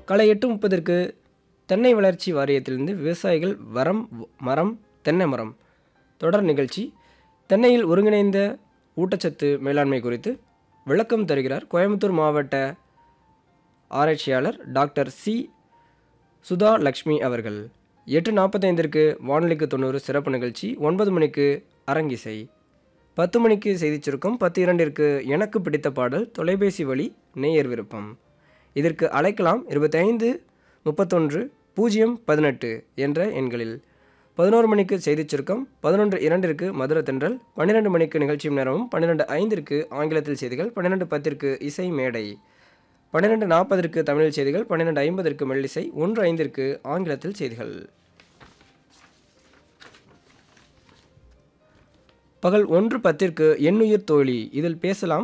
காலை எட்டு முப்பதற்கு தென்னை வளர்ச்சி வாரியத்திலிருந்து விவசாயிகள் வரம் மரம் தென்னை மரம் தொடர் நிகழ்ச்சி தென்னையில் ஒருங்கிணைந்த ஊட்டச்சத்து மேலாண்மை குறித்து விளக்கம் தருகிறார் கோயம்புத்தூர் மாவட்ட ஆராய்ச்சியாளர் டாக்டர் சி சுதா லக்ஷ்மி அவர்கள் எட்டு நாற்பத்தைந்திற்கு வானொலிக்கு தொண்ணூறு சிறப்பு நிகழ்ச்சி ஒன்பது மணிக்கு அரங்கிசை பத்து மணிக்கு செய்திச் சுருக்கம் பத்து இரண்டிற்கு எனக்கு பிடித்த பாடல் தொலைபேசி வழி நேயர் விருப்பம் இதற்கு அழைக்கலாம் இருபத்தைந்து முப்பத்தொன்று பூஜ்ஜியம் பதினெட்டு என்ற எண்களில் பதினோரு மணிக்கு செய்திச் சுருக்கம் பதினொன்று இரண்டிற்கு மதுரை தென்றல் பன்னிரெண்டு மணிக்கு நிகழ்ச்சி நேரமும் பன்னிரெண்டு ஐந்திற்கு ஆங்கிலத்தில் செய்திகள் பன்னிரெண்டு பத்திற்கு இசை மேடை பன்னிரெண்டு நாற்பதற்கு தமிழ் செய்திகள் பன்னிரெண்டு ஐம்பதற்கு மெல்லிசை ஒன்று ஐந்திற்கு ஆங்கிலத்தில் செய்திகள் பகல் ஒன்று பத்திற்கு எண்ணுயிர் தோழி இதில் பேசலாம்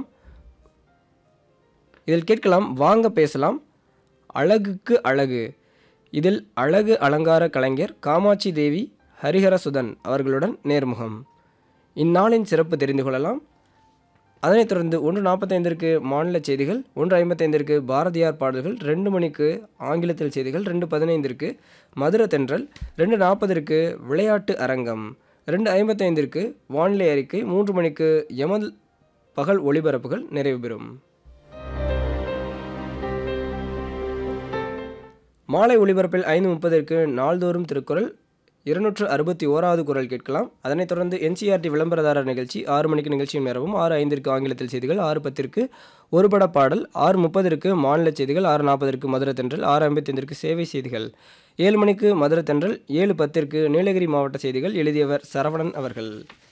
இதில் கேட்கலாம் வாங்க பேசலாம் அழகுக்கு அழகு இதில் அழகு அலங்கார கலைஞர் காமாட்சி தேவி ஹரிஹரசுதன் அவர்களுடன் நேர்முகம் இந்நாளின் சிறப்பு தெரிந்து கொள்ளலாம் அதனைத் தொடர்ந்து ஒன்று நாற்பத்தைந்திற்கு மாநில செய்திகள் ஒன்று ஐம்பத்தைந்திற்கு பாரதியார் பாடல்கள் ரெண்டு மணிக்கு ஆங்கிலத்தில் செய்திகள் ரெண்டு பதினைந்திற்கு மதுரை தென்றல் ரெண்டு நாற்பதற்கு விளையாட்டு அரங்கம் ரெண்டு ஐம்பத்தைந்திற்கு வானிலை அறிக்கை மூன்று மணிக்கு எமல் பகல் ஒளிபரப்புகள் நிறைவு பெறும் மாலை ஒளிபரப்பில் ஐந்து முப்பதற்கு நாள்தோறும் திருக்குறள் இருநூற்று அறுபத்தி ஓராவது குரல் கேட்கலாம் அதனைத் தொடர்ந்து என்சிஆர்டி விளம்பரதாரர் நிகழ்ச்சி ஆறு மணிக்கு நிகழ்ச்சியின் நேரமும் ஆறு ஐந்திற்கு ஆங்கிலத்தில் செய்திகள் ஆறு பத்திற்கு ஒரு பட பாடல் ஆறு முப்பதற்கு மாநில செய்திகள் ஆறு நாற்பதற்கு மதுரை தென்றல் ஆறு ஐம்பத்தைந்திற்கு சேவை செய்திகள் ஏழு மணிக்கு மதுரை தென்றல் ஏழு பத்திற்கு நீலகிரி மாவட்ட செய்திகள் எழுதியவர் சரவணன் அவர்கள்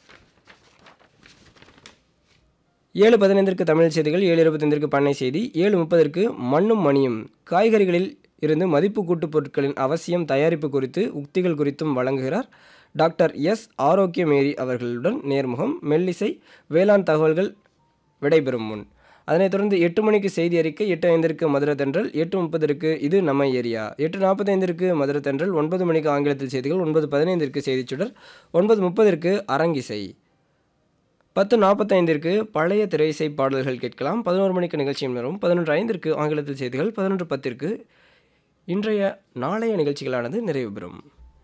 ஏழு பதினைந்திற்கு தமிழ் செய்திகள் ஏழு இருபத்தைந்திற்கு பண்ணை செய்தி ஏழு முப்பதற்கு மண்ணும் மணியும் காய்கறிகளில் இருந்து மதிப்பு கூட்டுப் பொருட்களின் அவசியம் தயாரிப்பு குறித்து உக்திகள் குறித்தும் வழங்குகிறார் டாக்டர் எஸ் ஆரோக்கியமேரி அவர்களுடன் நேர்முகம் மெல்லிசை வேளாண் தகவல்கள் விடைபெறும் முன் அதனைத் தொடர்ந்து எட்டு மணிக்கு செய்தி அறிக்கை எட்டு ஐந்திற்கு மதுரை தென்றல் எட்டு முப்பதற்கு இது நம்ம ஏரியா எட்டு நாற்பத்தைந்திற்கு மதுரை தென்றல் ஒன்பது மணிக்கு ஆங்கிலத்தில் செய்திகள் ஒன்பது பதினைந்திற்கு செய்திச் சுடர் ஒன்பது முப்பதற்கு அரங்கிசை பத்து நாற்பத்தைந்திற்கு பழைய திரையிசை பாடல்கள் கேட்கலாம் பதினோரு மணிக்கு நிகழ்ச்சியும் வரும் பதினொன்று ஐந்திற்கு ஆங்கிலத்தில் செய்திகள் பதினொன்று பத்திற்கு இன்றைய நாளைய நிகழ்ச்சிகளானது நிறைவு பெறும்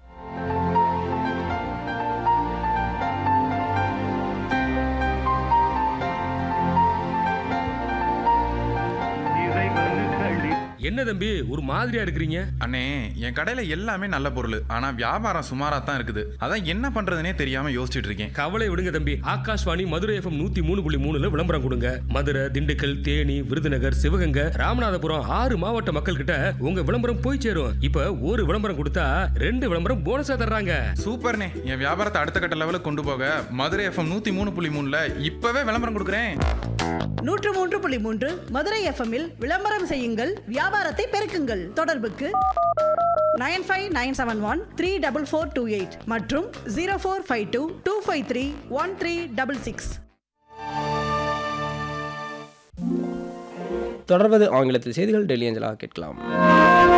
என்ன தம்பி ஒரு மாதிரியா இருக்கிறீங்க அண்ணே என் கடையில எல்லாமே நல்ல பொருள் ஆனா வியாபாரம் சுமாரா தான் இருக்குது அதான் என்ன பண்றதுனே தெரியாம யோசிச்சுட்டு இருக்கேன் கவலை விடுங்க தம்பி ஆகாஷ்வாணி மதுரை எஃப்எம் நூத்தி மூணு புள்ளி மூணுல விளம்பரம் கொடுங்க மதுரை திண்டுக்கல் தேனி விருதுநகர் சிவகங்கை ராமநாதபுரம் ஆறு மாவட்ட மக்கள் கிட்ட உங்க விளம்பரம் போய் சேரும் இப்ப ஒரு விளம்பரம் கொடுத்தா ரெண்டு விளம்பரம் போனஸா தர்றாங்க சூப்பர்ண்ணே என் வியாபாரத்தை அடுத்த கட்ட லெவலுக்கு கொண்டு போக மதுரை எஃப்எம் நூத்தி மூணு புள்ளி மூணுல இப்பவே விளம்பரம் கொடுக்குறேன் நூற்று மூன்று புள்ளி மூன்று மதுரை எஃப்எம்மில் விளம்பரம் செய்யுங்கள் வியாபாரத்தை பெருக்குங்கள் தொடர்புக்கு nine five nine seven one three double four two eight மற்றும் zero four five two two five three one three double six தொடர்வது ஆங்கிலத்தில் செய்திகள் டெல்லி அஞ்சலாக கேட்கலாம்